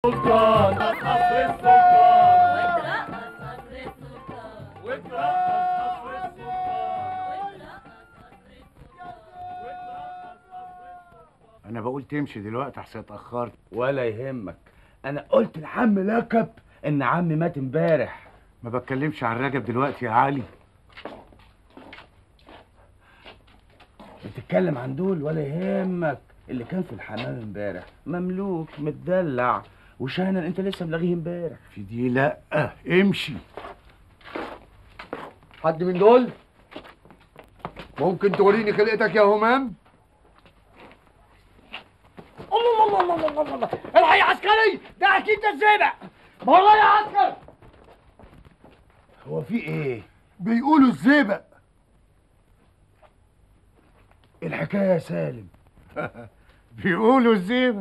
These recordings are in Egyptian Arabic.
السلطان قصر السلطان وترقص قصر السلطان انا بقول تمشي دلوقتي احسن اتاخرت ولا يهمك انا قلت لعم لقب ان عمي مات امبارح ما بتكلمش عن رجب دلوقتي يا علي بتتكلم عن دول ولا يهمك اللي كان في الحمام امبارح مملوك متدلع وشاهنن انت لسه ملاغيه امبارح في دي لا امشي حد من دول ممكن توريني خلقتك يا همام الله الله الله الله الله الله الحي عسكري ده اكيد ده الزيبق والله يا عسكر هو في ايه بيقولوا الزيبق الحكايه يا سالم بيقولوا الزيبه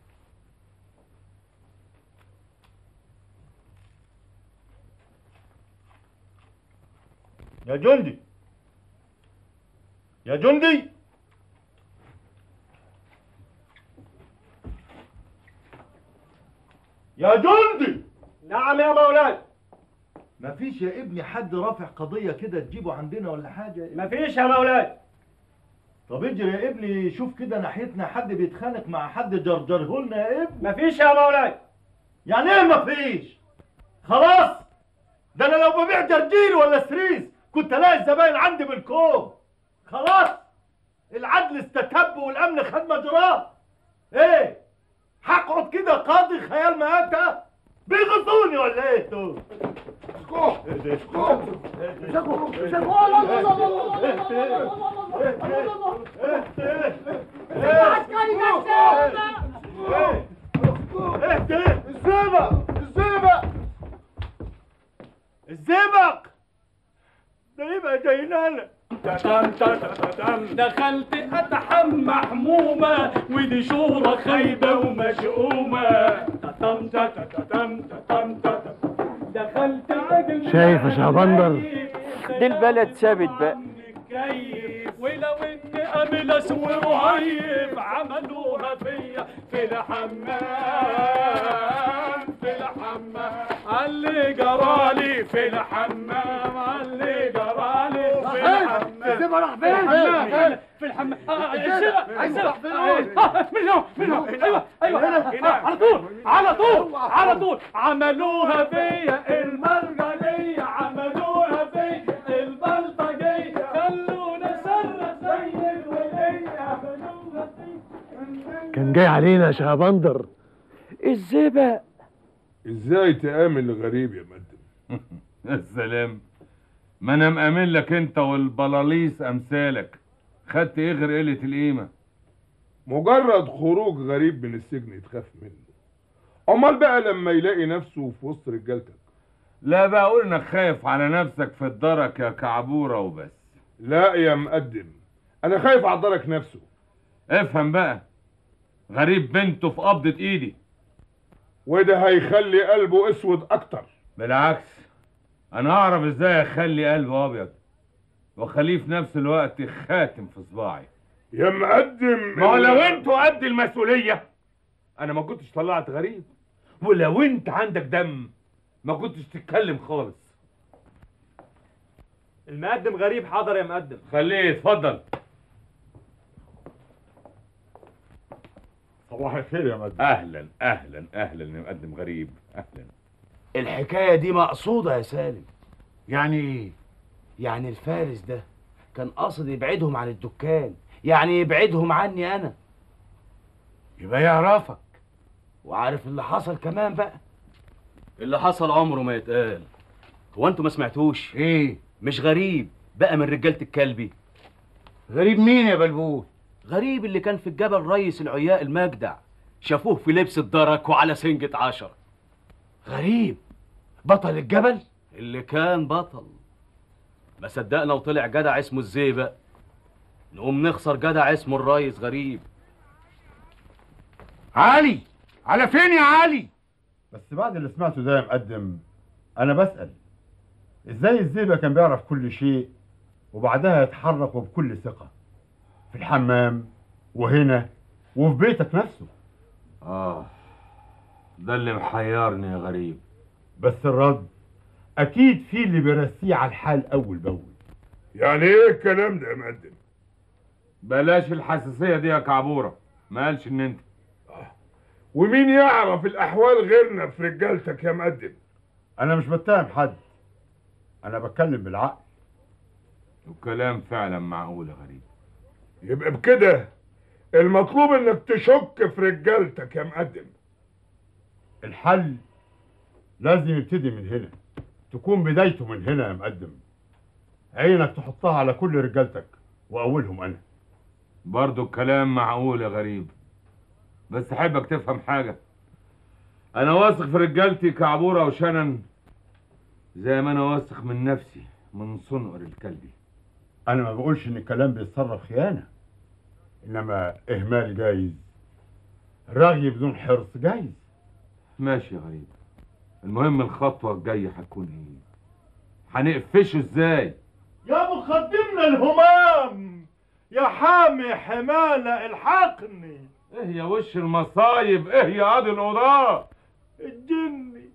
يا جندي يا جندي يا جندي نعم يا مولاي مفيش يا ابني حد رافع قضية كده تجيبه عندنا ولا حاجة مفيش يا مولاي طب اجري يا ابني شوف كده ناحيتنا حد بيتخانق مع حد جرجره لنا يا ابني مفيش يا مولاي يعني ايه مفيش خلاص ده انا لو ببيع جرجير ولا سريس كنت الاقي الزباين عندي بالكوم خلاص العدل استتب والامن خد مجراه ايه هقعد كده قاضي خيال مآتة بيغصوني ولا ايه دول الزئبق الزئبق الزئبق ده يبقى جاينا دخلت اتحمى حمومه ودي شورى خايبه ومشؤومه تتم تتم تتم دخلت عجل شايف يا شهبندر؟ دي البلد ثابت بقى ولو اني املس ورهيب عملوها فيا في الحمام في الحمام اللي جرالي في الحمام اللي جرالي في الحمام الزيبق راح فين؟ في في الحمام آه، السرقة السرقة آه، من هنا من هنا ايوه ايوه آه، على طول على طول على طول عملوها فيا المرجلية عملوها فيا البلطجية خلونا سرة زي الولية عملوها فيا كان جاي علينا يا شهبندر الزبق ازاي تآمن الغريب يا مقدم السلام ما انا مأمن لك انت والبلاليس امثالك خدت ايه غير قلة القيمة مجرد خروج غريب من السجن يتخاف منه امال بقى لما يلاقي نفسه في وسط رجالتك لا بقى اقول انك خايف على نفسك في الدرك يا كعبورة وبس لا يا مقدم انا خايف اعضلك نفسه افهم بقى غريب بنته في قبضة ايدي وده هيخلي قلبه اسود اكتر بالعكس انا اعرف ازاي اخلي قلبه ابيض واخليه في نفس الوقت خاتم في صباعي يا مقدم ما هو لو انتوا قد المسؤولية انا ما كنتش طلعت غريب ولو انت عندك دم ما كنتش تتكلم خالص المقدم غريب حاضر يا مقدم خليه اتفضل صباح الخير يا مقدم اهلا اهلا اهلا يا مقدم غريب اهلا الحكايه دي مقصوده يا سالم يعني ايه يعني الفارس ده كان قاصد يبعدهم عن الدكان يعني يبعدهم عني انا يبقى يعرفك وعارف اللي حصل كمان بقى اللي حصل عمره ما يتقال هو انتوا ما سمعتوش ايه مش غريب بقى من رجاله الكلبي غريب مين يا بلبول غريب اللي كان في الجبل ريس العياء المجدع شافوه في لبس الدرك وعلى سنجة عشرة غريب بطل الجبل اللي كان بطل ما صدقنا وطلع جدع اسمه الزيبق نقوم نخسر جدع اسمه الريس غريب علي على فين يا علي بس بعد اللي سمعته ده يا مقدم انا بسأل ازاي الزيبة كان بيعرف كل شيء وبعدها يتحرك وبكل ثقة في الحمام وهنا وفي بيتك نفسه اه ده اللي محيرني يا غريب بس الرد اكيد في اللي بيرسيه على الحال اول باول يعني ايه الكلام ده يا مقدم بلاش الحساسيه دي يا كعبوره ما قالش ان انت ومين يعرف الاحوال غيرنا في رجالتك يا مقدم انا مش بتهم حد انا بتكلم بالعقل وكلام فعلا معقول يا غريب يبقى بكده المطلوب انك تشك في رجالتك يا مقدم الحل لازم يبتدي من هنا تكون بدايته من هنا يا مقدم عينك تحطها على كل رجالتك واولهم انا برضو الكلام معقول يا غريب بس احبك تفهم حاجة انا واثق في رجالتي كعبورة وشنن زي ما انا واثق من نفسي من صنقر الكلبي انا ما بقولش ان الكلام بيتصرف خيانه انما اهمال جايز رغي بدون حرص جايز ماشي يا غريب المهم الخطوة الجاية هتكون ايه هنقفشه ازاي يا مقدمنا الهمام يا حامي حمالة الحقني ايه يا وش المصايب ايه يا قاضي القضاء الجني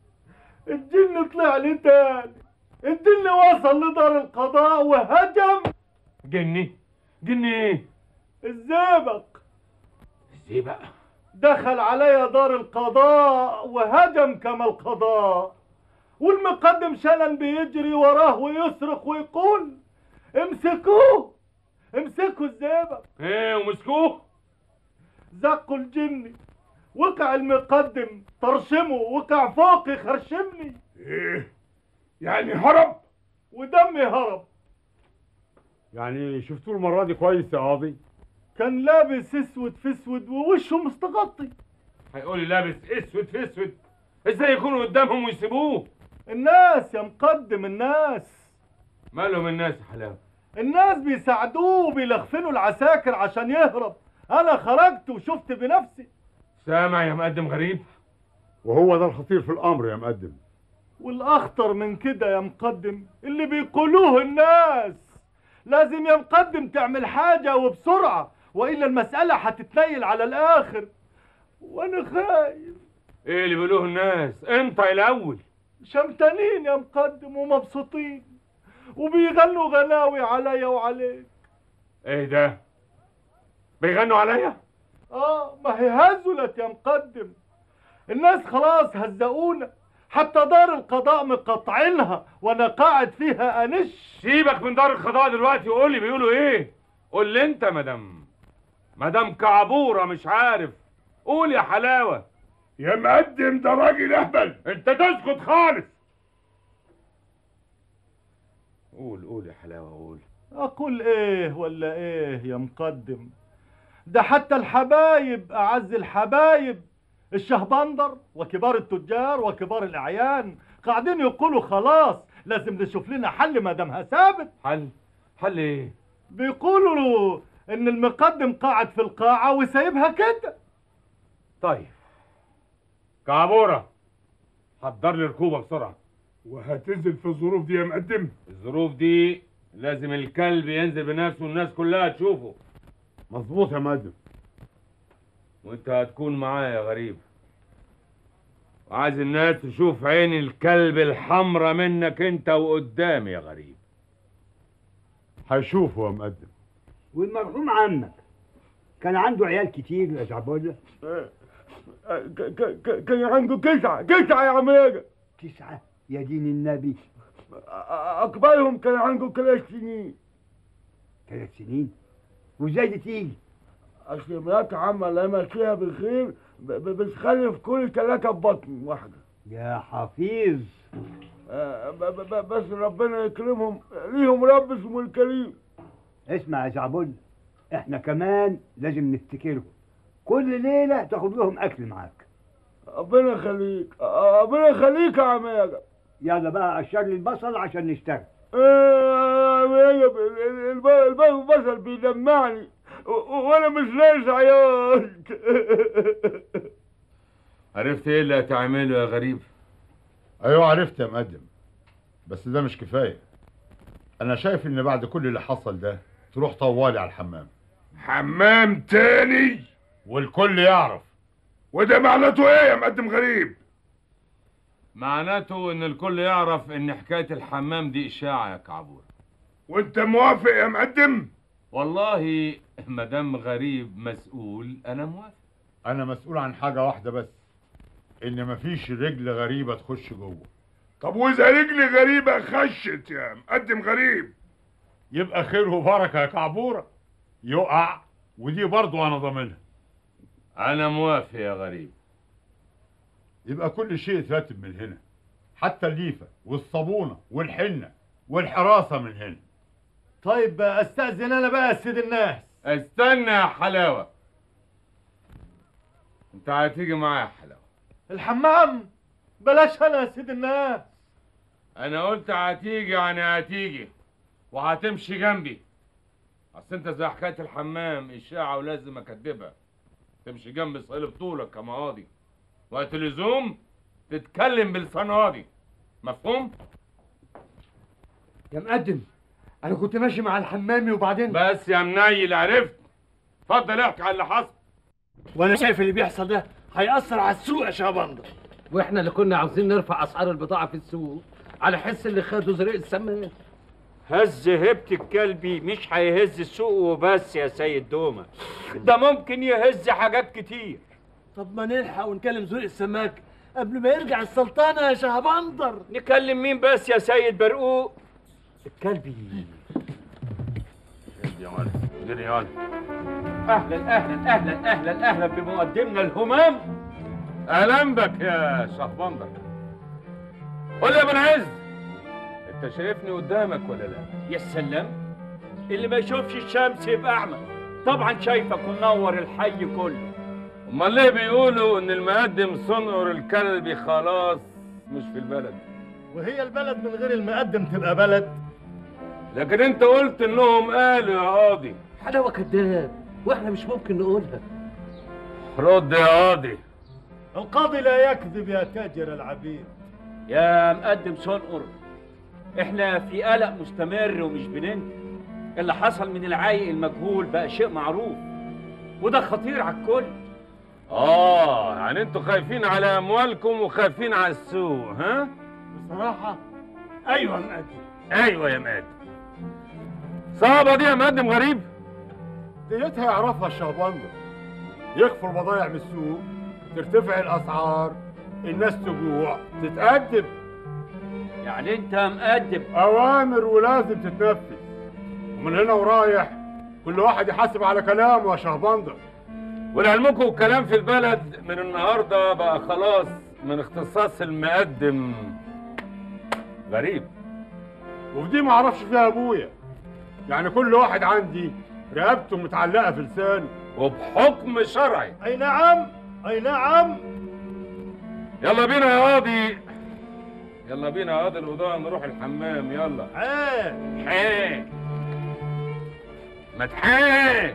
الجن طلع لي تاني الجن وصل لدار القضاء وهجم جني جني ايه الزئبق ازاي بقى دخل علي دار القضاء وهجم كما القضاء والمقدم شنن بيجري وراه ويصرخ ويقول امسكوه امسكوا الزئبق ايه ومسكوه زقوا الجني وقع المقدم طرشمه وقع فوقي خرشمني ايه يعني هرب ودمي هرب يعني شفتوه المره دي كويس يا قاضي كان لابس اسود في اسود ووشه مستغطي هيقول لي لابس اسود في اسود ازاي يكونوا قدامهم ويسيبوه الناس يا مقدم الناس مالهم الناس يا حلاوه الناس بيساعدوه وبيلخفنوا العساكر عشان يهرب انا خرجت وشفت بنفسي سامع يا مقدم غريب وهو ده الخطير في الامر يا مقدم والاخطر من كده يا مقدم اللي بيقولوه الناس لازم يا مقدم تعمل حاجة وبسرعة وإلا المسألة هتتنيل على الآخر وأنا خايف ايه اللي بيقولوه الناس انت الاول شمتانين يا مقدم ومبسوطين وبيغنوا غناوي عليا وعليك ايه ده بيغنوا عليا اه ما هي هزلت يا مقدم الناس خلاص هزقونا حتى دار القضاء مقطعينها وانا قاعد فيها انش سيبك من دار القضاء دلوقتي وقول لي بيقولوا ايه قول لي انت مدام مدام كعبوره مش عارف قول يا حلاوه يا مقدم ده راجل اهبل انت تسكت خالص قول قول يا حلاوه قول اقول ايه ولا ايه يا مقدم ده حتى الحبايب اعز الحبايب الشهبندر وكبار التجار وكبار الاعيان قاعدين يقولوا خلاص لازم نشوف لنا حل ما دامها ثابت حل حل ايه بيقولوا ان المقدم قاعد في القاعة وسايبها كده طيب كعبوره حضر لي ركوبه بسرعه وهتنزل في الظروف دي يا مقدم الظروف دي لازم الكلب ينزل بنفسه والناس كلها تشوفه مظبوط يا مقدم وانت هتكون معايا يا غريب وعايز الناس تشوف عين الكلب الحمرة منك انت وقدامي يا غريب هيشوفوا يا مقدم والمرحوم عمك كان عنده عيال كتير يا زعبولة كان عنده تسعة تسعة يا عميرة تسعة يا دين النبي أكبرهم كان عنده ثلاث سنين ثلاث سنين وازاي دي تيجي أصل مرات عم الله يمسيها بالخير ب- ب- بتخلف كل ثلاثة ببطن واحدة يا حفيظ آه، ب- ب- ب- بس ربنا يكرمهم ليهم رب اسمه الكريم اسمع يا زعبولة احنا كمان لازم نفتكرهم كل ليلة تاخد لهم اكل معاك ربنا يخليك آه، ربنا يخليك يا عميرة يلا بقى قشر لي البصل عشان نشتغل آه، عميرة الب- الب- البصل بيدمعني و- و- وانا مش ناقص عياط عرفت ايه اللي هتعمله يا غريب ايوه عرفت يا مقدم بس ده مش كفايه انا شايف ان بعد كل اللي حصل ده تروح طوالي على الحمام حمام تاني والكل يعرف وده معناته ايه يا مقدم غريب معناته ان الكل يعرف ان حكايه الحمام دي اشاعه يا كعبور وانت موافق يا مقدم والله مدام غريب مسؤول انا موافق انا مسؤول عن حاجه واحده بس ان مفيش رجل غريبه تخش جوه طب واذا رجل غريبه خشت يا مقدم غريب يبقى خير وبركه يا كعبوره يقع ودي برضو انا ضامنها انا موافق يا غريب يبقى كل شيء اترتب من هنا حتى الليفه والصابونه والحنه والحراسه من هنا طيب استأذن انا بقى يا سيد الناس استنى يا حلاوه انت هتيجي معايا يا حلاوه الحمام بلاش انا يا سيد الناس انا قلت هتيجي يعني هتيجي وهتمشي جنبي اصل انت زي حكايه الحمام اشاعه ولازم اكدبها تمشي جنبي صلب طولك كماضي وقت اللزوم تتكلم بلسان قاضي مفهوم يا مقدم انا كنت ماشي مع الحمامي وبعدين بس يا منيل عرفت اتفضل احكي على اللي حصل وانا شايف اللي بيحصل ده هيأثر على السوق يا شابندر واحنا اللي كنا عاوزين نرفع اسعار البضاعه في السوق على حس اللي خدوا زريق السمان هز هبت الكلبي مش هيهز السوق وبس يا سيد دومة ده ممكن يهز حاجات كتير طب ما نلحق ونكلم زرق السماك قبل ما يرجع السلطانة يا شهبندر نكلم مين بس يا سيد برقوق الكلبي يا ولد اديني يا ولد اهلا اهلا اهلا اهلا اهلا بمقدمنا الهمام اهلا بك يا شهبندر قول لي يا ابن عز انت شايفني قدامك ولا لا يا سلام اللي ما يشوفش الشمس يبقى اعمى طبعا شايفك ومنور الحي كله امال ليه بيقولوا ان المقدم صنعر الكلبي خلاص مش في البلد وهي البلد من غير المقدم تبقى بلد لكن انت قلت انهم قالوا يا قاضي حلاوه كداب واحنا مش ممكن نقولها رد يا قاضي القاضي لا يكذب يا تاجر العبيد يا مقدم صنقر احنا في قلق مستمر ومش بننتهي اللي حصل من العايق المجهول بقى شيء معروف وده خطير على الكل اه يعني انتوا خايفين على اموالكم وخايفين على السوق ها بصراحة ايوه يا مقدم ايوه يا مقدم صعبة دي يا مقدم غريب ديتها يعرفها الشهبندر يخفوا البضايع من السوق ترتفع الاسعار الناس تجوع تتقدم يعني انت مقدم اوامر ولازم تتنفذ ومن هنا ورايح كل واحد يحاسب على كلامه يا شهبندر ولعلمكم الكلام في البلد من النهارده بقى خلاص من اختصاص المقدم غريب وفي دي ما اعرفش فيها ابويا يعني كل واحد عندي رقبته متعلقه في لسانه وبحكم شرعي اي نعم اي نعم يلا بينا يا قاضي يلا بينا يا قاضي القضاء نروح الحمام يلا عين حي ما تحي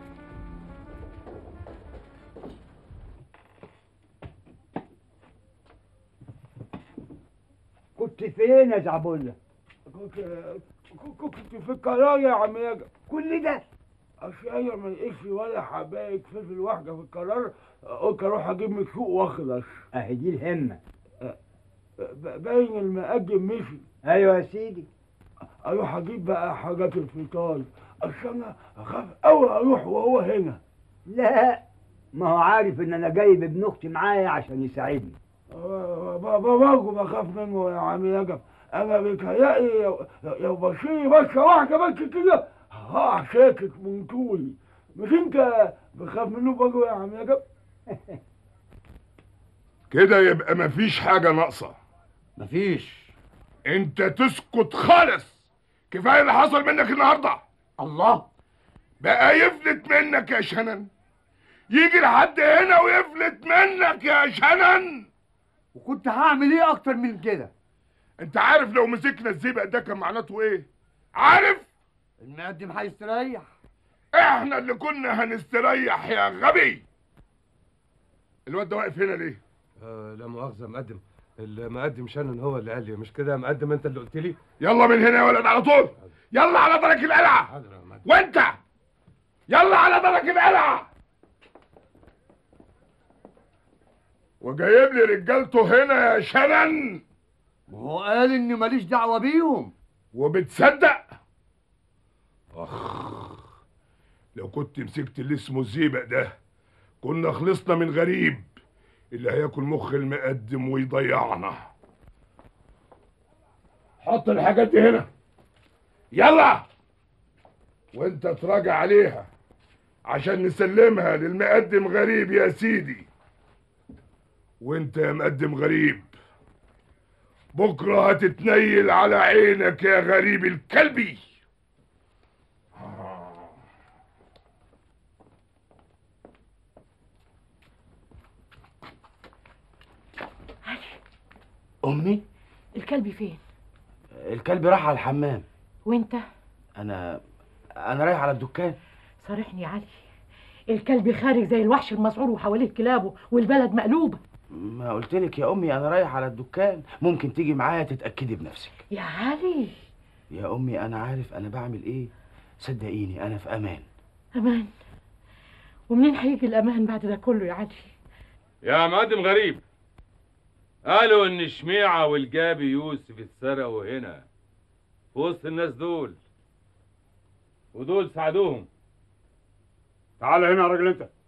كنت فين يا زعبولة؟ كنت كنت في القرار يا عم ياجا كل ده اشياء ما لقيتش ولا حبايه فلفل واحده في القرار قلت اروح اجيب من السوق واخلص اهي دي الهمة ب- باين المقدم مشي ايوه يا سيدي اروح اجيب بقى حاجات الفطار اصل انا اخاف قوي اروح وهو هنا لا ما هو عارف ان انا جايب ابن اختي معايا عشان يساعدني ب- ب- برضه بخاف منه يا عم ياجا انا بيتهيألي لو لو بشيل بس واحده بس كده هقع شاكك من طولي مش انت بخاف منه برضه يا عم ياجا كده يبقى مفيش حاجه ناقصه مفيش انت تسكت خالص كفايه اللي حصل منك النهارده الله بقى يفلت منك يا شنن يجي لحد هنا ويفلت منك يا شنن وكنت هعمل ايه اكتر من كده انت عارف لو مسكنا الزئبق ده كان معناته ايه عارف المقدم هيستريح احنا اللي كنا هنستريح يا غبي الواد ده واقف هنا ليه آه لا مؤاخذة يا مقدم المقدم شنن هو اللي قال لي مش كده يا مقدم انت اللي قلت لي يلا من هنا يا ولد على طول يلا على درك القلعه وانت يلا على درك القلعه وجايب لي رجالته هنا يا شنن وهو قال اني ماليش دعوه بيهم وبتصدق اخ لو كنت مسكت اللي اسمه الزيبق ده كنا خلصنا من غريب اللي هياكل مخ المقدم ويضيعنا حط الحاجات دي هنا يلا وانت تراجع عليها عشان نسلمها للمقدم غريب يا سيدي وانت يا مقدم غريب بكره هتتنيل على عينك يا غريب الكلبي امي الكلب فين الكلب راح على الحمام وانت انا انا رايح على الدكان صارحني يا علي الكلب خارج زي الوحش المسعور وحواليه كلابه والبلد مقلوبه ما قلت لك يا امي انا رايح على الدكان ممكن تيجي معايا تتاكدي بنفسك يا علي يا امي انا عارف انا بعمل ايه صدقيني انا في امان امان ومنين هيجي الامان بعد ده كله يا علي يا مقدم غريب قالوا ان شميعة والجابي يوسف اتسرقوا هنا في وسط الناس دول ودول ساعدوهم تعال هنا يا راجل انت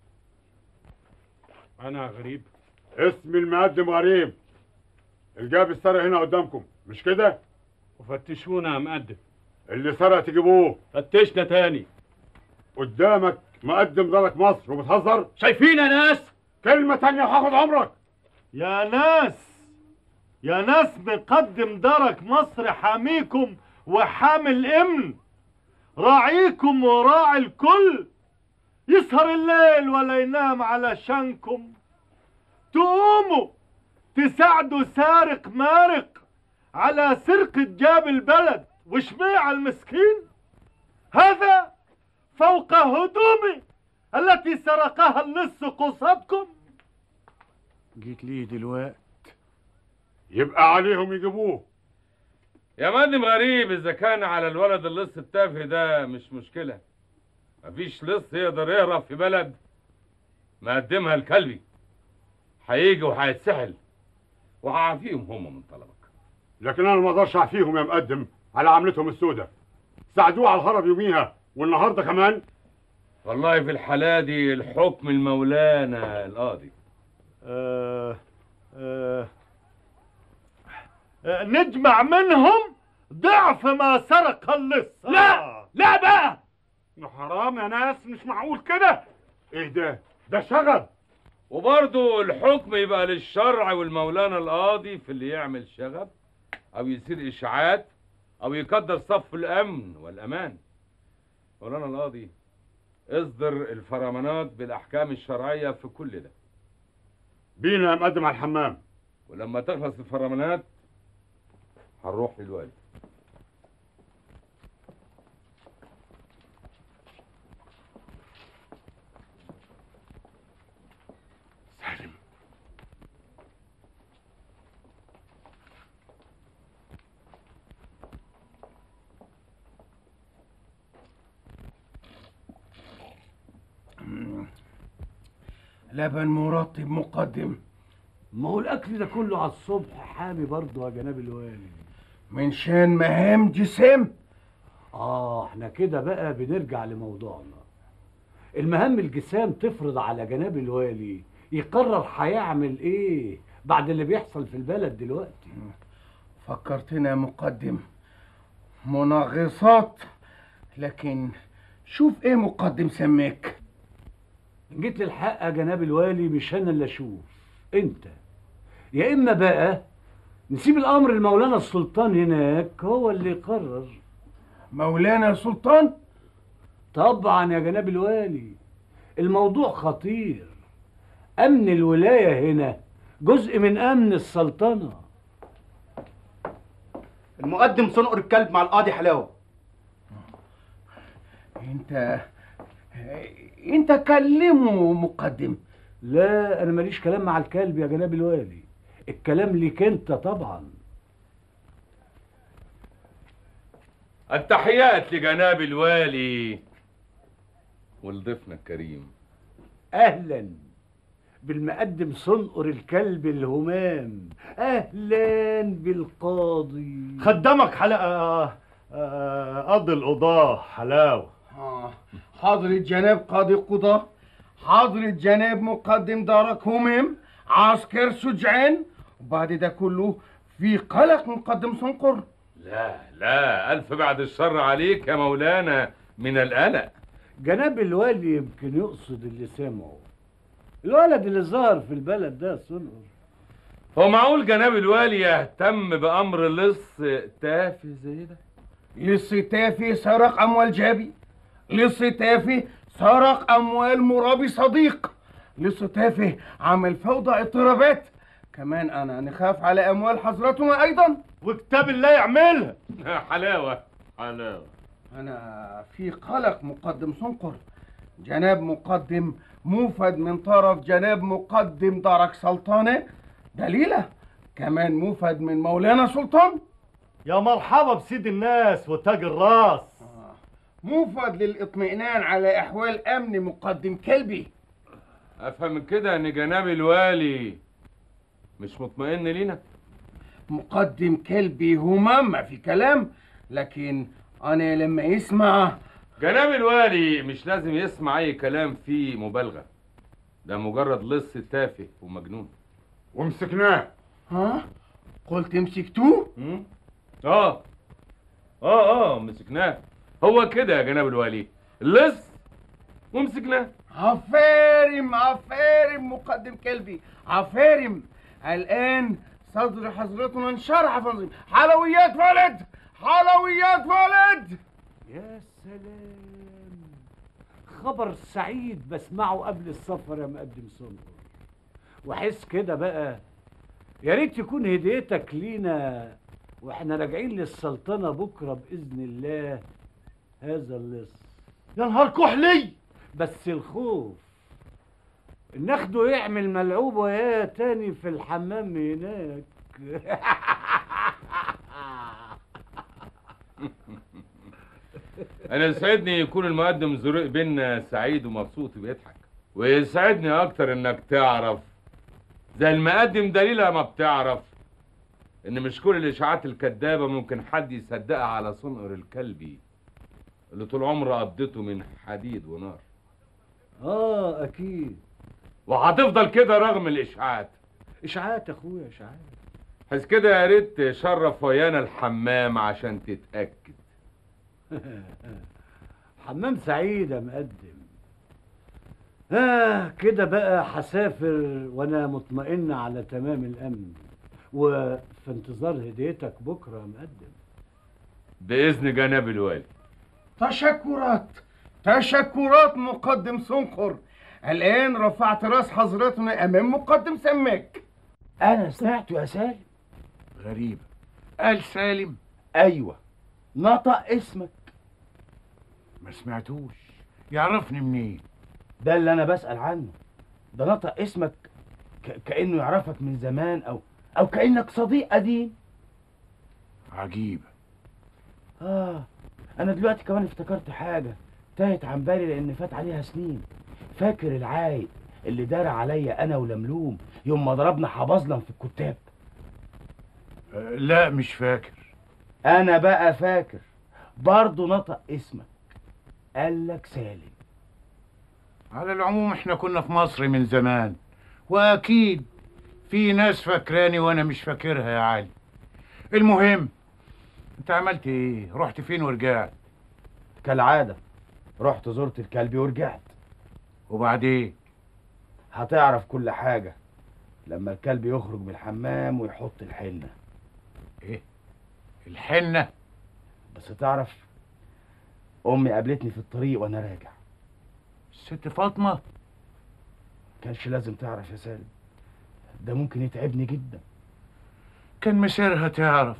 انا غريب اسمي المقدم غريب الجاب السرق هنا قدامكم مش كده وفتشونا يا مقدم اللي سرق تجيبوه فتشنا تاني قدامك مقدم دارك مصر وبتهزر شايفين يا ناس كلمة تانية وهاخد عمرك يا ناس يا ناس مقدم درك مصر حاميكم وحامي الامن راعيكم وراعي الكل يسهر الليل ولا ينام علشانكم تقوموا تساعدوا سارق مارق على سرقة جاب البلد وشميع المسكين هذا فوق هدومي التي سرقها اللص قصادكم جيت ليه دلوقت يبقى عليهم يجيبوه يا مقدم غريب اذا كان على الولد اللص التافه ده مش مشكلة مفيش لص يقدر يهرب في بلد مقدمها الكلبي هيجي وهيتسحل وهعافيهم هم من طلبك لكن انا ما اقدرش اعفيهم يا مقدم على عملتهم السوداء ساعدوه على الهرب يوميها والنهارده كمان والله في الحالة دي الحكم المولانا القاضي آه آه آه، نجمع منهم ضعف ما سرق اللص لا لا بقى حرام يا ناس مش معقول كده ايه ده ده شغب وبرضه الحكم يبقى للشرع والمولانا القاضي في اللي يعمل شغب او يصير اشاعات او يقدر صف الامن والامان مولانا القاضي اصدر الفرمانات بالاحكام الشرعيه في كل ده بينا يا مقدم على الحمام ولما تخلص الفرمانات هنروح للوالد سالم لبن مرطب مقدم ما هو الاكل ده كله على الصبح حامي برضه يا جناب الوالي من شان مهام جسم اه احنا كده بقى بنرجع لموضوعنا المهام الجسام تفرض على جناب الوالي يقرر هيعمل ايه بعد اللي بيحصل في البلد دلوقتي فكرتنا يا مقدم منغصات لكن شوف ايه مقدم سماك جيت للحق يا جناب الوالي مش انا اللي اشوف انت يا اما بقى نسيب الامر لمولانا السلطان هناك هو اللي يقرر مولانا سلطان طبعا يا جناب الوالي الموضوع خطير امن الولايه هنا جزء من امن السلطنه المقدم صنقر الكلب مع القاضي حلاوه انت انت كلمه مقدم لا انا ماليش كلام مع الكلب يا جناب الوالي الكلام ليك انت طبعا التحيات لجناب الوالي ولضيفنا الكريم اهلا بالمقدم صنقر الكلب الهمام اهلا بالقاضي خدامك حلا آه، آه، قاضي القضاة حلاوة آه. حضرة جناب قاضي القضاة حضرة جناب مقدم دارك همم عسكر شجعان وبعد ده كله في قلق مقدم صنقر لا لا ألف بعد الشر عليك يا مولانا من القلق جناب الوالي يمكن يقصد اللي سمعه الولد اللي ظهر في البلد ده صنقر هو معقول جناب الوالي يهتم بأمر لص تافه زي ده لص تافه سرق أموال جابي لص تافه سرق أموال مرابي صديق لص تافه عمل فوضى اضطرابات كمان أنا نخاف على أموال حضرتنا أيضا وكتاب الله يعملها حلاوة حلاوة أنا في قلق مقدم صنقر جناب مقدم موفد من طرف جناب مقدم درك سلطانة دليلة كمان موفد من مولانا سلطان يا مرحبا بسيد الناس وتاج الراس موفد للاطمئنان على أحوال أمن مقدم كلبي أفهم من كده إن جناب الوالي مش مطمئن لينا مقدم كلبي همام ما في كلام لكن أنا لما يسمع جناب الوالي مش لازم يسمع أي كلام فيه مبالغة ده مجرد لص تافه ومجنون ومسكناه ها قلت مسكتوه مم؟ اه اه اه مسكناه هو كده يا جناب الوالي لص ومسكناه عفارم عفارم مقدم كلبي عفارم الآن صدر حضرتنا انشرح فنظيم حلويات ولد حلويات ولد يا سلام خبر سعيد بسمعه قبل السفر يا مقدم صنقر وحس كده بقى يا ريت تكون هديتك لينا واحنا راجعين للسلطنة بكرة بإذن الله هذا اللص يا نهار كحلي بس الخوف ناخده يعمل ملعوبة يا تاني في الحمام هناك انا يسعدني يكون المقدم زرق بينا سعيد ومبسوط وبيضحك ويسعدني اكتر انك تعرف زي المقدم دليلة ما بتعرف ان مش كل الاشاعات الكدابة ممكن حد يصدقها على صنقر الكلبي اللي طول عمره قضيته من حديد ونار اه اكيد وهتفضل كده رغم الاشاعات اشاعات يا اخويا اشاعات بس كده يا ريت تشرف ويانا الحمام عشان تتاكد حمام سعيد يا مقدم آه كده بقى هسافر وانا مطمئن على تمام الامن وفي انتظار هديتك بكره يا مقدم باذن جناب الوالي تشكرات تشكرات مقدم صنقر الآن رفعت راس حضرتنا أمام مقدم سماك انا سمعته يا سالم غريبة قال سالم ايوه نطق اسمك ما سمعتوش يعرفني منين ده اللي انا بسأل عنه ده نطق اسمك ك... كأنه يعرفك من زمان او او كأنك صديق قديم عجيبة اه انا دلوقتي كمان افتكرت حاجة تاهت عن بالي لان فات عليها سنين فاكر العايق اللي دار عليا انا ولملوم يوم ما ضربنا حبظلم في الكتاب أه لا مش فاكر انا بقى فاكر برضه نطق اسمك قالك سالم على العموم احنا كنا في مصر من زمان واكيد في ناس فاكراني وانا مش فاكرها يا علي المهم انت عملت ايه رحت فين ورجعت كالعادة رحت زرت الكلب ورجعت وبعدين هتعرف كل حاجة لما الكلب يخرج من الحمام ويحط الحنة ايه الحنة بس تعرف امي قابلتني في الطريق وانا راجع الست فاطمة كانش لازم تعرف يا سالم ده ممكن يتعبني جدا كان مسيرها تعرف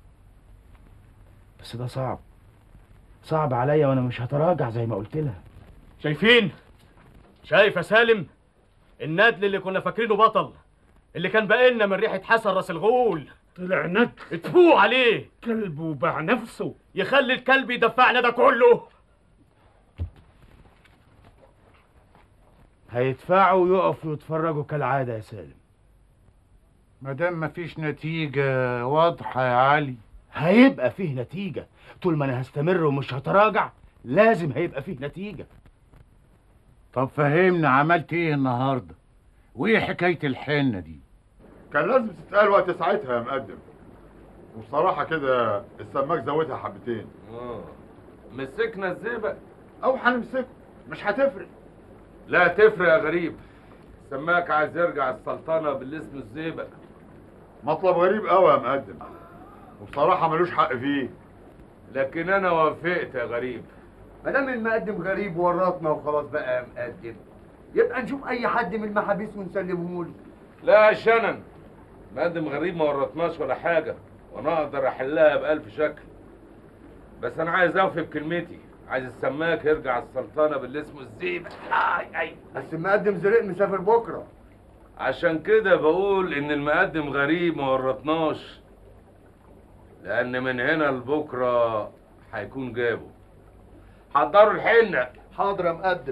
بس ده صعب صعب عليا وانا مش هتراجع زي ما قلت لها شايفين شايف يا سالم الندل اللي كنا فاكرينه بطل اللي كان باقي من ريحه حسن راس الغول طلع ندل اتفوق عليه كلب وباع نفسه يخلي الكلب يدفعنا ده كله هيدفعوا ويقفوا يتفرجوا كالعادة يا سالم ما دام مفيش نتيجة واضحة يا علي هيبقى فيه نتيجة طول ما انا هستمر ومش هتراجع لازم هيبقى فيه نتيجة طب فهمنا عملت ايه النهارده وايه حكاية الحنة دي كان لازم تتقال وقت ساعتها يا مقدم وبصراحة كده السماك زودها حبتين اه مسكنا الزئبق او هنمسكه مش هتفرق لا تفرق يا غريب سماك عايز يرجع السلطنة باللي اسمه الزئبق مطلب غريب قوي يا مقدم وبصراحة ملوش حق فيه لكن انا وافقت يا غريب ما دام المقدم غريب ورطنا وخلاص بقى يا مقدم يبقى نشوف اي حد من المحابيس ونسلمه له لا يا شنن مقدم غريب ما ورطناش ولا حاجة وانا اقدر احلها بألف شكل بس انا عايز اوفي بكلمتي عايز السماك يرجع السلطنة باللي اسمه الزئبق اي اي بس المقدم زرق مسافر بكره عشان كده بقول ان المقدم غريب ما ورطناش لان من هنا لبكره هيكون جابه حضروا الحنه حاضر يا مقدم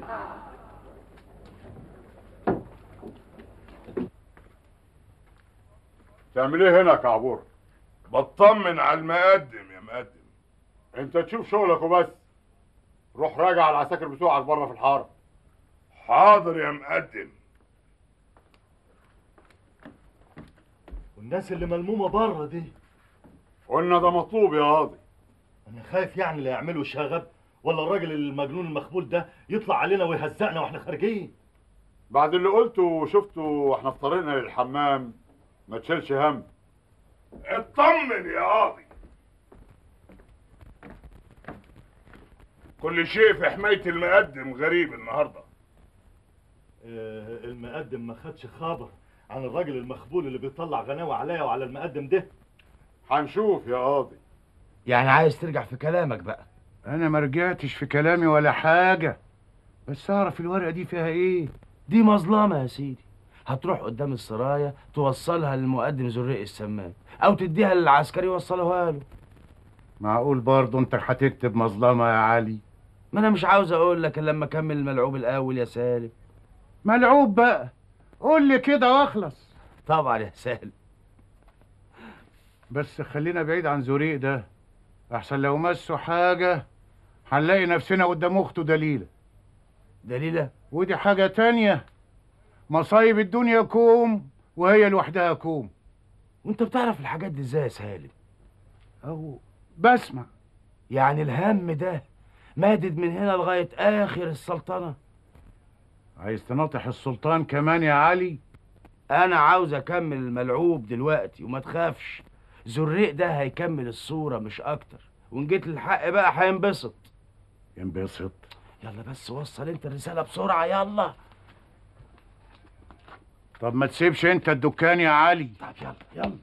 تعمل ايه هنا يا كعبور بطمن على المقدم يا مقدم انت تشوف شغلك وبس روح راجع على العساكر بتوعك بره في الحاره حاضر يا مقدم والناس اللي ملمومه بره دي قلنا ده مطلوب يا قاضي انا خايف يعني لا يعملوا شغب ولا الراجل المجنون المخبول ده يطلع علينا ويهزقنا واحنا خارجين بعد اللي قلته وشفته واحنا في طريقنا للحمام ما تشيلش هم اطمن يا قاضي كل شيء في حماية المقدم غريب النهارده آه، المقدم ما خدش خبر عن الراجل المخبول اللي بيطلع غناوي عليا وعلى المقدم ده هنشوف يا قاضي يعني عايز ترجع في كلامك بقى انا ما رجعتش في كلامي ولا حاجة بس اعرف الورقة دي فيها ايه دي مظلمة يا سيدي هتروح قدام السرايا توصلها للمقدم زريق السمان او تديها للعسكري يوصلها له معقول برضه انت هتكتب مظلمة يا علي ما انا مش عاوز اقول لك إلا لما اكمل الملعوب الاول يا سالم ملعوب بقى قول لي كده واخلص طبعا يا سالم بس خلينا بعيد عن زريق ده احسن لو مسوا حاجة هنلاقي نفسنا قدام اخته دليلة دليلة ودي حاجة تانية مصايب الدنيا كوم وهي لوحدها كوم وانت بتعرف الحاجات دي ازاي يا سالم او بسمع يعني الهم ده مادد من هنا لغاية آخر السلطنة عايز تناطح السلطان كمان يا علي أنا عاوز أكمل الملعوب دلوقتي وما تخافش زريق ده هيكمل الصورة مش أكتر وإن جيت للحق بقى هينبسط ينبسط يلا بس وصل أنت الرسالة بسرعة يلا طب ما تسيبش انت الدكان يا علي طب يلا يلا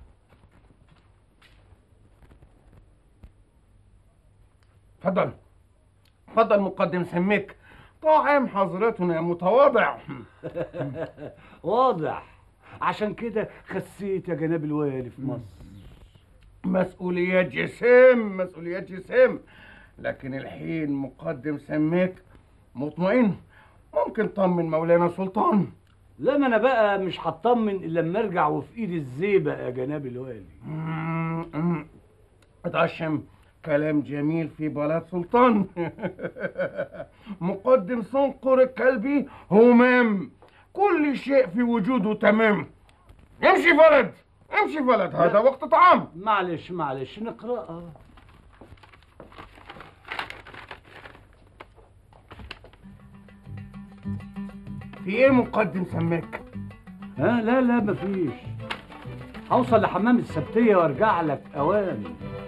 اتفضل اتفضل مقدم سميك طاعم حضرتنا يا متواضع واضح عشان كده خسيت يا جناب الوالي في مصر مسؤوليات جسم مسؤوليات جسم لكن الحين مقدم سميك مطمئن ممكن طمن مولانا سلطان لا ما انا بقى مش هطمن الا لما ارجع وفي ايدي الزيبق يا جناب الوالي اتعشم كلام جميل في بلد سلطان مقدم صنقر الكلبي همام كل شيء في وجوده تمام امشي فلد امشي فلد هذا وقت طعام معلش معلش نقراها في ايه مقدم سماك ها لا لا مفيش هوصل لحمام السبتية وارجع لك اوان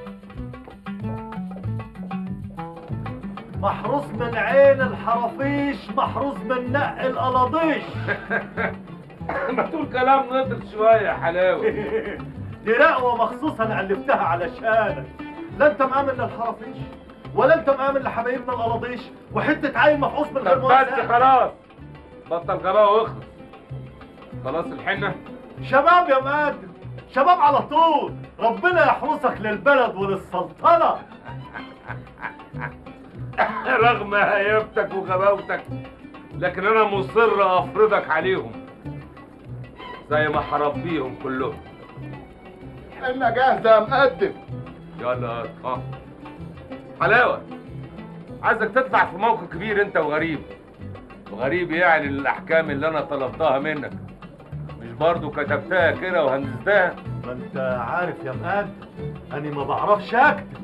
محروس من عين الحرافيش محروس من نق القلاضيش ما تقول كلام نضر شويه يا حلاوه دي رقوة مخصوص انا الفتها علشانك لا انت مآمن للحرافيش ولا انت مآمن لحبايبنا القلاضيش وحتة عين مفحوص من غير طب بس موزع خلاص بطل غباء واخلص خلاص الحنه شباب يا مقدم شباب على طول ربنا يحرسك للبلد وللسلطنة رغم هيبتك وغباوتك لكن انا مصر افرضك عليهم زي ما هربيهم كلهم حنا جاهزه يا مقدم يلا اه حلاوه عايزك تطلع في موقف كبير انت وغريب وغريب يعلن الاحكام اللي انا طلبتها منك مش برضو كتبتها كده وهندستها ما انت عارف يا مقدم اني ما بعرفش اكتب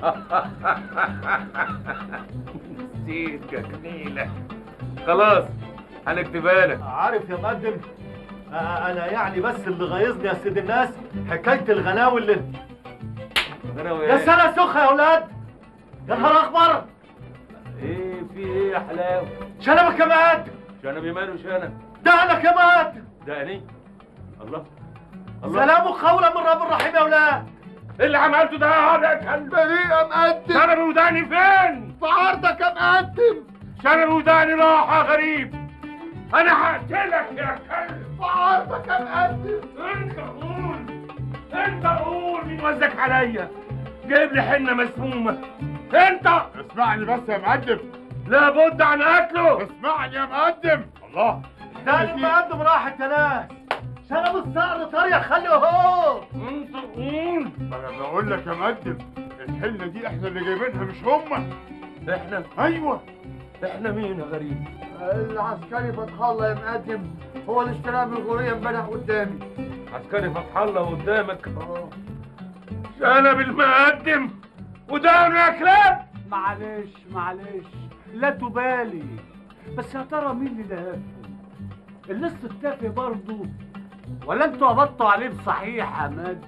نسيت يا جميله خلاص هنكتبها لك عارف يا مقدم آه، انا يعني بس اللي غيظني يا سيد الناس حكايه الغناوي اللي يا سنه سخه يا اولاد يا نهار اخبار ايه في ايه يا حلاوه شنبك يا مقدم شنبي ماله شنب دهنك يا مقدم دقني الله سلام قولا من رب الرحيم يا اولاد إيه اللي عملته ده يا كلب بريء يا مقدم شنبي وداني فين في عرضك يا مقدم شنبي وداني راح يا غريب انا هقتلك يا كلب في عرضك يا مقدم انت قول انت قول مين وزك عليا جايب لي حنه مسمومه انت اسمعني بس يا مقدم لابد عن قتله اسمعني يا مقدم الله ده المقدم راحت يا ناس شنب الصقر طريق خليه اهو انت قول انا بقول لك يا مقدم الحله دي احنا اللي جايبينها مش هما احنا ايوه احنا مين يا غريب العسكري فتح الله يا مقدم هو اللي اشتراها من الغوريه امبارح قدامي عسكري فتح الله قدامك شنب المقدم ودانه يا كلاب معلش معلش لا تبالي بس يا ترى مين اللي لهفهم اللص التافه برضه ولا انتوا قبضتوا عليه بصحيح يا مجدي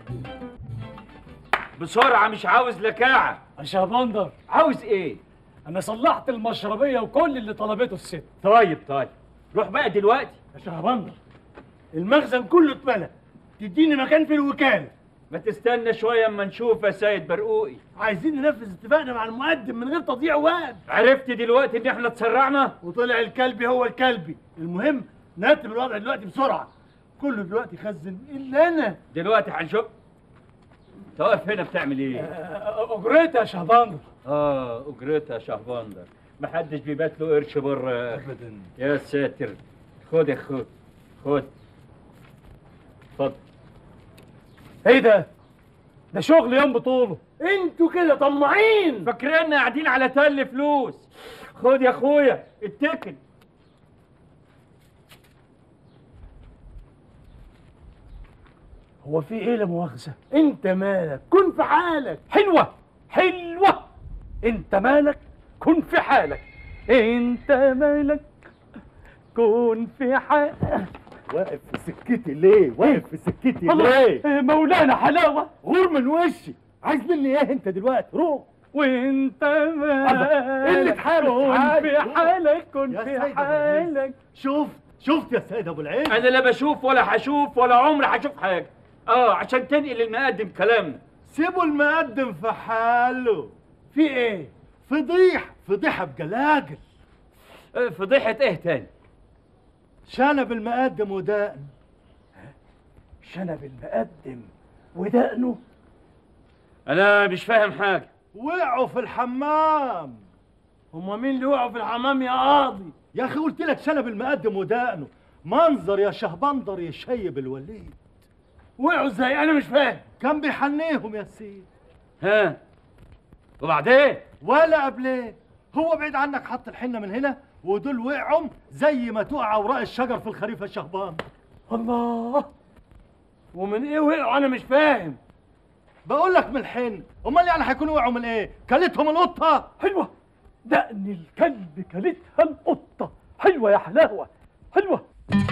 بسرعة مش عاوز لكاعة يا شهبندر عاوز ايه؟ انا صلحت المشربيه وكل اللي طلبته الست طيب طيب روح بقى دلوقتي يا شهبندر المخزن كله اتملى تديني مكان في الوكاله ما تستنى شوية اما نشوف يا سيد برقوقي عايزين ننفذ اتفاقنا مع المقدم من غير تضييع وقت عرفت دلوقتي ان احنا اتسرعنا وطلع الكلبي هو الكلبي المهم نرتب الوضع دلوقتي بسرعه كله دلوقتي خزن الا انا دلوقتي هنشوف انت واقف هنا بتعمل ايه؟ اجريتها يا شهبندر اه اجرتها يا شهبندر محدش بيبات له قرش بره ابدا يا ساتر خد يا خد خد اتفضل ايه ده ده شغل يوم بطوله انتوا كده طماعين فاكريننا قاعدين على تل فلوس خد يا اخويا اتكل هو في ايه لا مؤاخذه انت مالك كن في حالك حلوه حلوه انت مالك كن في حالك انت مالك كن في حالك واقف في سكتي ليه؟ واقف في سكتي الله ليه؟ إيه مولانا حلاوه غور من وشي عايز مني ايه انت دلوقتي؟ روح وانت مالك اللي اتحارب كن تعالى. في حالك كن يا في سيد أبو حالك شفت شفت يا سيد ابو العين انا لا بشوف ولا هشوف ولا عمري هشوف حاجة اه عشان تنقل المقدم كلامنا سيبوا المقدم في حاله في ايه فضيح فضيحه بجلاجل آه، فضيحة ايه تاني؟ شنب المقدم ودقن شنب المقدم ودقنه انا مش فاهم حاجة وقعوا في الحمام هما مين اللي وقعوا في الحمام يا قاضي يا اخي قلت لك شنب المقدم ودقنه منظر يا شهبندر يشيب الوليد وقعوا ازاي انا مش فاهم كان بيحنيهم يا سيد ها وبعدين ولا قبليه هو بعيد عنك حط الحنه من هنا ودول وقعوا زي ما تقع اوراق الشجر في الخريف يا شهبان الله ومن ايه وقعوا انا مش فاهم بقول لك من الحن امال يعني هيكونوا وقعوا من ايه كلتهم القطه حلوه دقن الكلب كلتها القطه حلوه يا حلاوه حلوه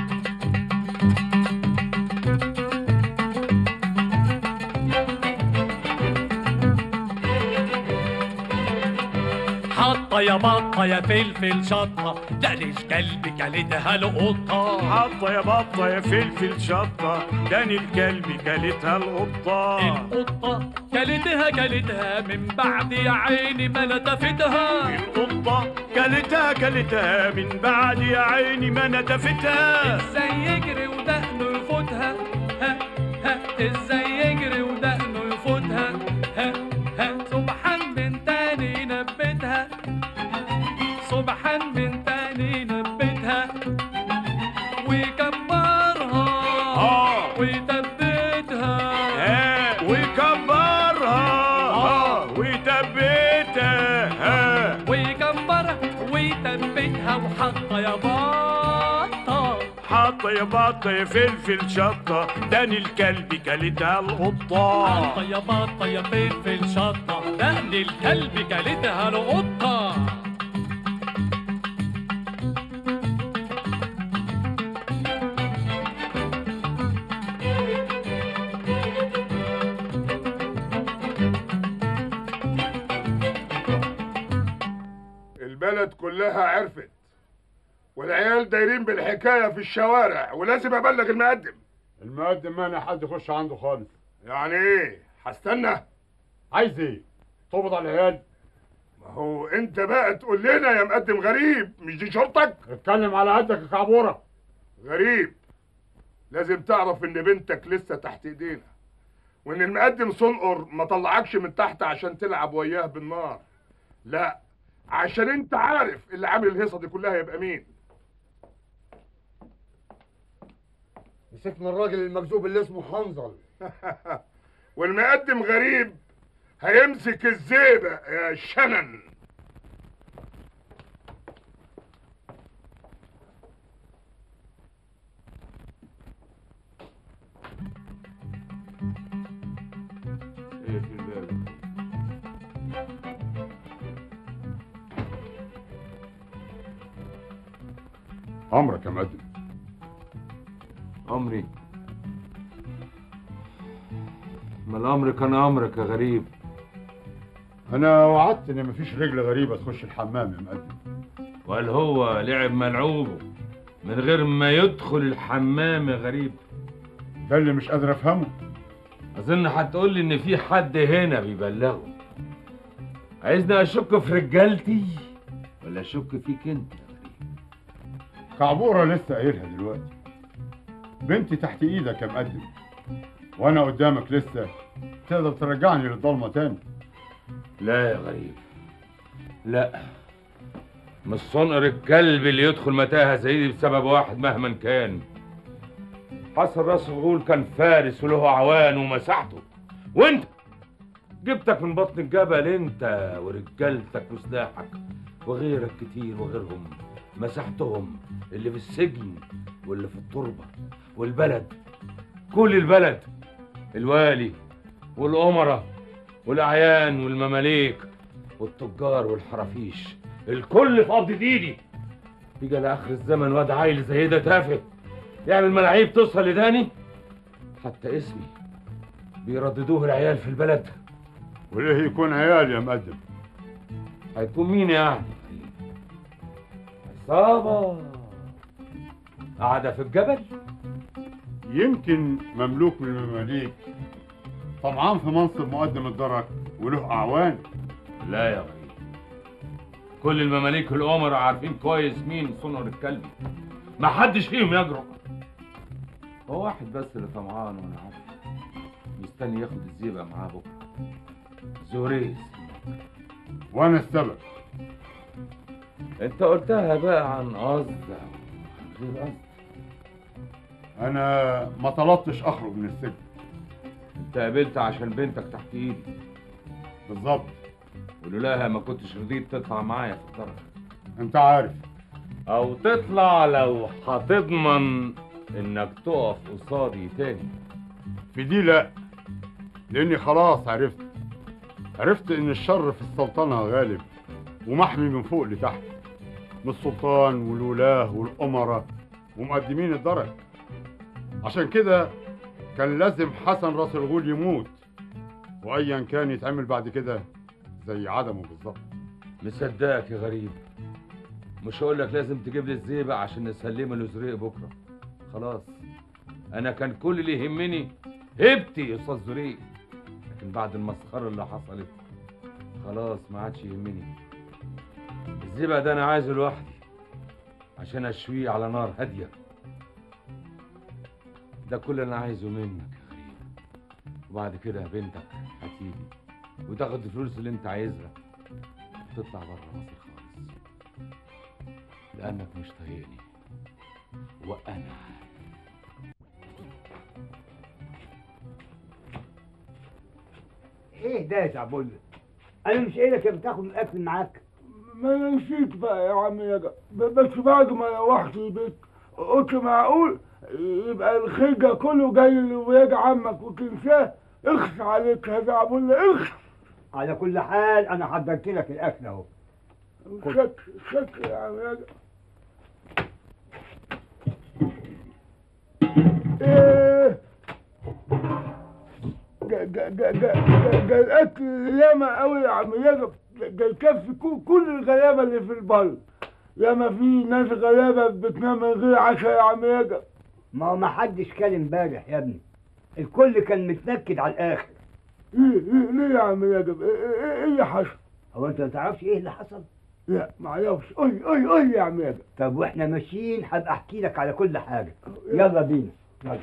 حطة يا بطة يا فلفل شطة دقن الكلب كلتها القطة حطة يا بطة يا فلفل شطة داني الكلب كلتها القطة القطة كلتها كلتها من بعد يا عيني ما نتفتها القطة كلتها كلتها من بعد يا عيني ما نتفتها ازاي يجري ودقنه يفوتها ها ها ازاي يجري ودقنه يفوتها ها ها سبحان من تاني نبتها سبحان من تاني نبتها وكبرها وتبتها ويكبرها ويثبتها وحط يا بطة حط يا بط فلفل شطة داني الكلب كلتها القطة حط يا بطة يا فلفل شطة دقن الكلب كلتها القطة البلد كلها عرفت والعيال دايرين بالحكايه في الشوارع ولازم ابلغ المقدم المقدم مانع حد يخش عنده خالص يعني ايه هستنى عايز ايه تقبض على العيال ما هو انت بقى تقول لنا يا مقدم غريب مش دي شرطك اتكلم على قدك يا كعبوره غريب لازم تعرف ان بنتك لسه تحت ايدينا وان المقدم صنقر ما طلعكش من تحت عشان تلعب وياه بالنار لا عشان انت عارف اللي عامل الهيصه دي كلها يبقى مين مسكنا الراجل المكذوب اللي اسمه حنظل والمقدم غريب هيمسك الزيبة يا شنن ايه في الباب امرك يا مقدم امري ما الامر كان امرك يا غريب انا وعدت ان مفيش رجل غريبه تخش الحمام يا مقدم وقال هو لعب ملعوبه من غير ما يدخل الحمام يا غريب ده اللي مش قادر افهمه اظن هتقول لي ان في حد هنا بيبلغه عايزني اشك في رجالتي ولا اشك فيك انت كعبوره لسه قايلها دلوقتي بنتي تحت ايدك يا مقدم وانا قدامك لسه تقدر ترجعني للضلمه تاني لا يا غريب لا مش صنقر الكلب اللي يدخل متاهه زي دي بسبب واحد مهما كان حسن راس الغول كان فارس وله عوان ومساحته وانت جبتك من بطن الجبل انت ورجالتك وسلاحك وغيرك كتير وغيرهم مساحتهم اللي في السجن واللي في التربه والبلد كل البلد الوالي والأمراء والأعيان والمماليك والتجار والحرافيش الكل في قبضة ايدي يجي لآخر الزمن واد عيل زي ده تافه يعمل ملاعيب توصل لداني حتى اسمي بيرددوه العيال في البلد وليه يكون عيال يا مقدم هيكون مين يعني عصابة قاعدة في الجبل يمكن مملوك من المماليك طمعان في منصب مقدم الدرك وله اعوان لا يا غريب كل المماليك الأمراء عارفين كويس مين صنع الكلب ما حدش فيهم يجرؤ هو واحد بس اللي طمعان وانا عارف مستني ياخد الزيبة معاه بكره زوريس وانا السبب انت قلتها بقى عن قصد أو غير قصد انا ما طلبتش اخرج من السجن انت قابلت عشان بنتك تحت ايدي بالظبط ولولاها ما كنتش رضيت تطلع معايا في الدرجة انت عارف او تطلع لو هتضمن انك تقف قصادي تاني في دي لا لاني خلاص عرفت عرفت ان الشر في السلطنة غالب ومحمي من فوق لتحت من السلطان والولاه والأمراء ومقدمين الدرج عشان كده كان لازم حسن راس الغول يموت وايا كان يتعمل بعد كده زي عدمه بالظبط مصدقك يا غريب مش هقول لك لازم تجيب لي الزيبة عشان نسلمه لزريق بكره خلاص انا كان كل اللي يهمني هبتي يا استاذ زريق لكن بعد المسخره اللي حصلت خلاص ما عادش يهمني الزيبة ده انا عايزه لوحدي عشان اشويه على نار هاديه ده كل اللي انا عايزه منك يا غريب وبعد كده بنتك هتيجي وتاخد الفلوس اللي انت عايزها وتطلع بره مصر خالص لانك مش طايقني وانا ايه ده يا زعبولة انا مش قايل لك يا بتاخد الاكل معاك ما انا نسيت بقى يا عم يجا ب- بس بعد ما روحت البيت قلت معقول يبقى الخيجة كله جاي لوياج عمك وتنساه اخس عليك يا زعبولة اخس على كل حال انا حضرت لك الاكل اهو شك شك يا عم يجا ايه جا جا جا جا جا جا الاكل ياما قوي يا عم يجا جا يكفي كل- كل الغلابه اللي في البر ياما في ناس غلابه بتنام من غير عشاء يا عم يجا ما هو ما حدش كان امبارح يا ابني الكل كان متنكد على الاخر ايه ايه ليه يا عم يجا ايه ايه ايه اللي حصل هو انت ما تعرفش ايه اللي حصل لا ما اعرفش قول قول قول يا عم يجا طب واحنا ماشيين هبقى احكي لك على كل حاجه يلا بينا يلا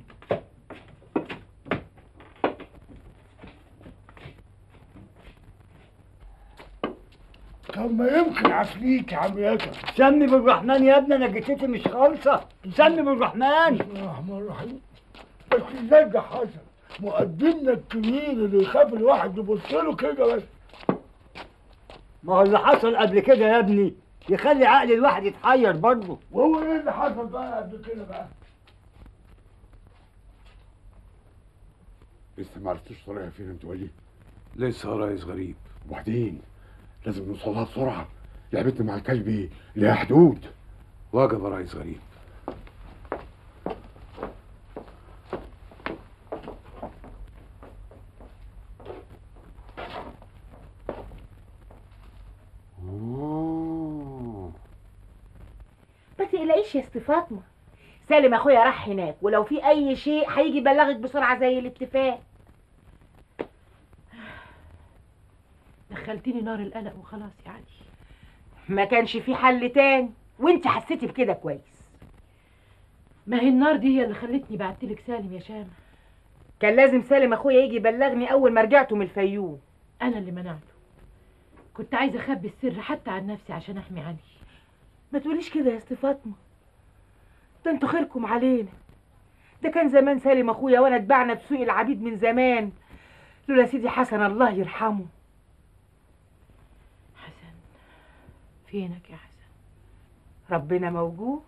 طب ما يمكن عفريت يا عم يجا سمي بالرحمن يا ابني انا جتتي مش خالصه سمي بالرحمن بسم الله الرحمن الرحيم بس ازاي ده حصل مقدمنا الكبير اللي يخاف الواحد يبص له كده بس ما هو اللي حصل قبل كده يا ابني يخلي عقل الواحد يتحير برضه وهو ايه اللي حصل بقى قبل كده بقى لسه ما عرفتوش طريقها فين انتوا وليه لسه يا ريس غريب وبعدين لازم نوصل لها بسرعه لعبتنا مع الكلب ايه ليها حدود واجب يا ريس غريب ما تقلقيش يا ست فاطمه سالم اخويا راح هناك ولو في اي شيء هيجي يبلغك بسرعه زي الاتفاق دخلتني نار القلق وخلاص يا علي ما كانش في حل تاني وانت حسيتي بكده كويس ما هي النار دي هي اللي خلتني بعتلك سالم يا شامة كان لازم سالم اخويا يجي يبلغني اول ما رجعتوا من الفيوم انا اللي منعته كنت عايزه اخبي السر حتى عن نفسي عشان احمي علي ما تقوليش كده يا ست فاطمه ده انتوا خيركم علينا ده كان زمان سالم اخويا وانا اتبعنا بسوق العبيد من زمان لولا سيدي حسن الله يرحمه حسن فينك يا حسن ربنا موجود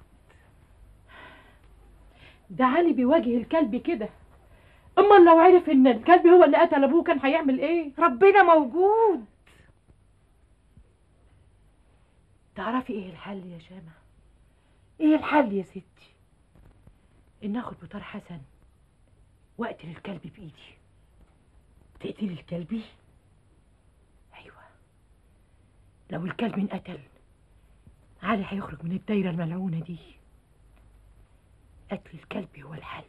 ده علي بيواجه الكلب كده امال لو عرف ان الكلب هو اللي قتل ابوه كان هيعمل ايه ربنا موجود تعرفي ايه الحل يا شامة ايه الحل يا ستي ان اخد بطار حسن واقتل الكلب بايدي تقتلي الكلب ايوه لو الكلب انقتل علي هيخرج من الدايره الملعونه دي قتل الكلب هو الحل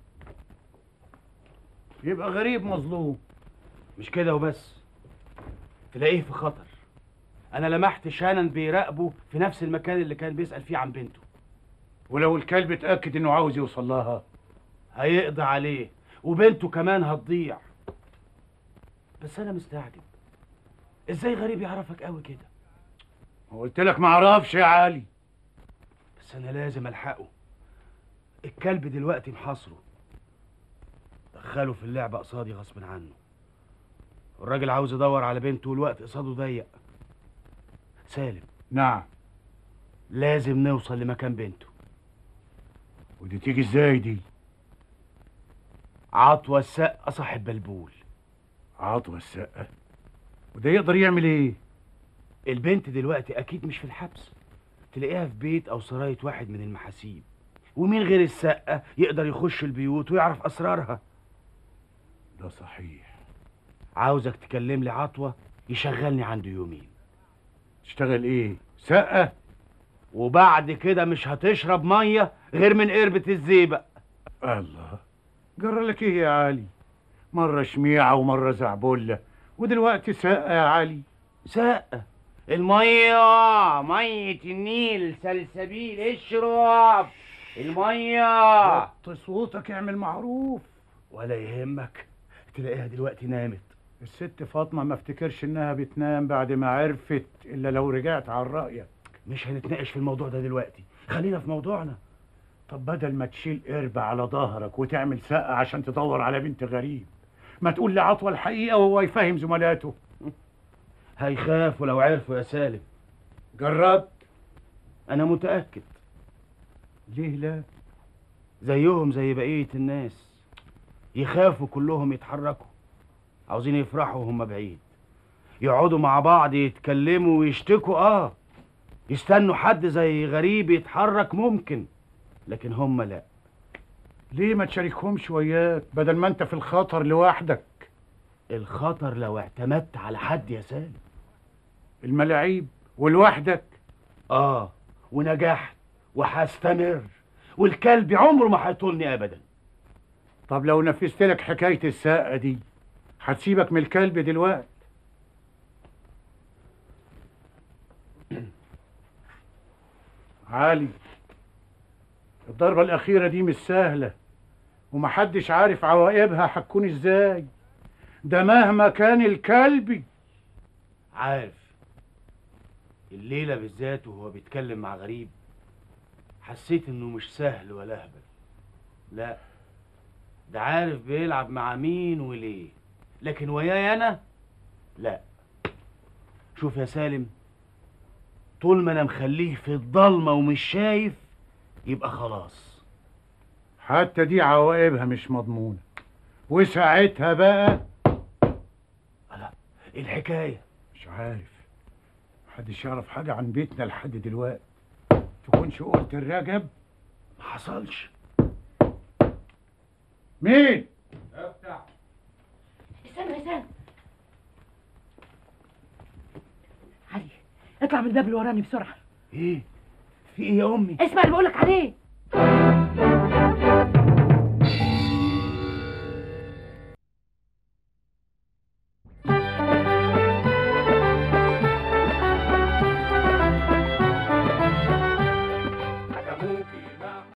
يبقى غريب مظلوم مش كده وبس تلاقيه في خطر انا لمحت شانن بيراقبه في نفس المكان اللي كان بيسأل فيه عن بنته ولو الكلب اتأكد انه عاوز يوصل لها هيقضي عليه وبنته كمان هتضيع بس انا مستعجب ازاي غريب يعرفك قوي كده قلت لك ما اعرفش يا علي بس انا لازم الحقه الكلب دلوقتي محاصره دخله في اللعبة قصادي غصب عنه الراجل عاوز يدور على بنته والوقت قصاده ضيق سالم نعم لازم نوصل لمكان بنته ودي تيجي ازاي دي عطوة السقة صاحب بلبول عطوة السقة وده يقدر يعمل ايه البنت دلوقتي اكيد مش في الحبس تلاقيها في بيت او سراية واحد من المحاسيب ومين غير السقة يقدر يخش البيوت ويعرف اسرارها ده صحيح عاوزك تكلم لي عطوة يشغلني عنده يومين تشتغل ايه سقة وبعد كده مش هتشرب مية غير من قربة الزيبق الله جرى لك ايه يا علي مرة شميعة ومرة زعبولة ودلوقتي سقة يا علي سقة المية مية النيل سلسبيل اشرب المية وطي صوتك اعمل معروف ولا يهمك تلاقيها دلوقتي نامت الست فاطمة ما افتكرش انها بتنام بعد ما عرفت الا لو رجعت على رأيك مش هنتناقش في الموضوع ده دلوقتي خلينا في موضوعنا طب بدل ما تشيل قربة على ظهرك وتعمل سقة عشان تدور على بنت غريب ما تقول لعطوة الحقيقة وهو يفهم زملاته هيخافوا لو عرفوا يا سالم جربت انا متاكد ليه لا زيهم زي بقيه الناس يخافوا كلهم يتحركوا عاوزين يفرحوا وهم بعيد يقعدوا مع بعض يتكلموا ويشتكوا اه يستنوا حد زي غريب يتحرك ممكن لكن هم لا ليه ما تشاركهمش وياك بدل ما انت في الخطر لوحدك الخطر لو اعتمدت على حد يا سالم الملاعيب ولوحدك اه ونجحت وهستمر والكلب عمره ما هيطولني ابدا طب لو نفذت لك حكاية الساقة دي هتسيبك من الكلب دلوقتي علي الضربة الأخيرة دي مش سهلة ومحدش عارف عواقبها هتكون ازاي ده مهما كان الكلب عارف الليله بالذات وهو بيتكلم مع غريب حسيت انه مش سهل ولا اهبل لا ده عارف بيلعب مع مين وليه لكن وياي انا لا شوف يا سالم طول ما انا مخليه في الضلمه ومش شايف يبقى خلاص حتى دي عواقبها مش مضمونة وساعتها بقى ايه الحكايه مش عارف محدش يعرف حاجة عن بيتنا لحد دلوقتي تكونش قلت الرجب ما حصلش مين افتح استنى استنى علي اطلع من الباب اللي وراني بسرعه ايه في ايه يا امي اسمع اللي بقولك عليه